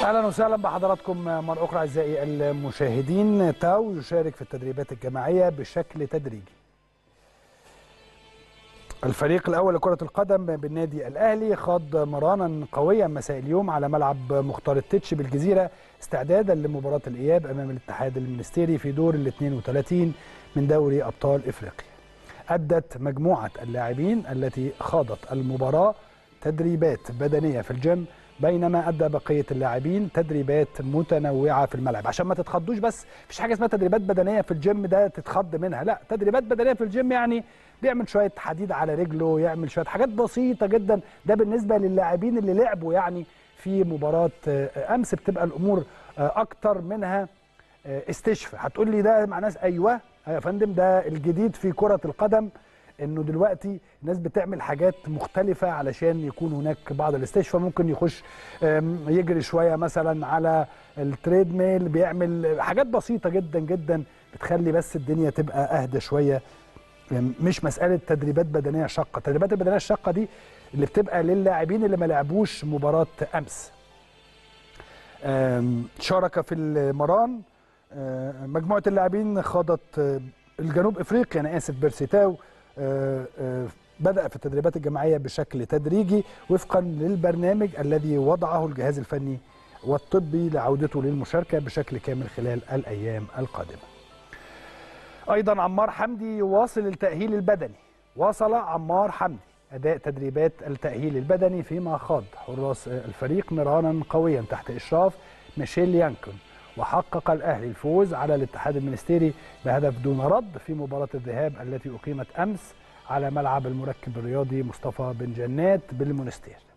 اهلا وسهلا بحضراتكم مره اخرى اعزائي المشاهدين تاو يشارك في التدريبات الجماعيه بشكل تدريجي الفريق الاول لكره القدم بالنادي الاهلي خاض مرانا قويا مساء اليوم على ملعب مختار التتش بالجزيره استعدادا لمباراه الاياب امام الاتحاد المنستيري في دور ال 32 من دوري ابطال افريقيا ادت مجموعه اللاعبين التي خاضت المباراه تدريبات بدنيه في الجيم بينما ادى بقيه اللاعبين تدريبات متنوعه في الملعب عشان ما تتخضوش بس مفيش حاجه اسمها تدريبات بدنيه في الجيم ده تتخض منها لا تدريبات بدنيه في الجيم يعني بيعمل شويه حديد على رجله يعمل شويه حاجات بسيطه جدا ده بالنسبه للاعبين اللي لعبوا يعني في مباراه امس بتبقى الامور اكتر منها استشفاء هتقول لي ده معناه ايوه يا فندم ده الجديد في كره القدم انه دلوقتي الناس بتعمل حاجات مختلفه علشان يكون هناك بعض الاستشفاء ممكن يخش يجري شويه مثلا على التريد ميل بيعمل حاجات بسيطه جدا جدا بتخلي بس الدنيا تبقى اهدى شويه مش مساله تدريبات بدنيه شاقه التدريبات البدنيه الشاقه دي اللي بتبقى للاعبين اللي ما لعبوش مباراه امس شارك في المران مجموعه اللاعبين خاضت الجنوب افريقيا انا اسف بيرسيتاو بدأ في التدريبات الجماعية بشكل تدريجي وفقا للبرنامج الذي وضعه الجهاز الفني والطبي لعودته للمشاركة بشكل كامل خلال الأيام القادمة أيضا عمار حمدي يواصل التأهيل البدني واصل عمار حمدي أداء تدريبات التأهيل البدني فيما خاض حراس الفريق مرانا قويا تحت إشراف ميشيل يانكون وحقق الأهلي الفوز على الاتحاد المنستيري بهدف دون رد في مباراة الذهاب التي أقيمت أمس على ملعب المركب الرياضي مصطفى بن جنات بالمنستير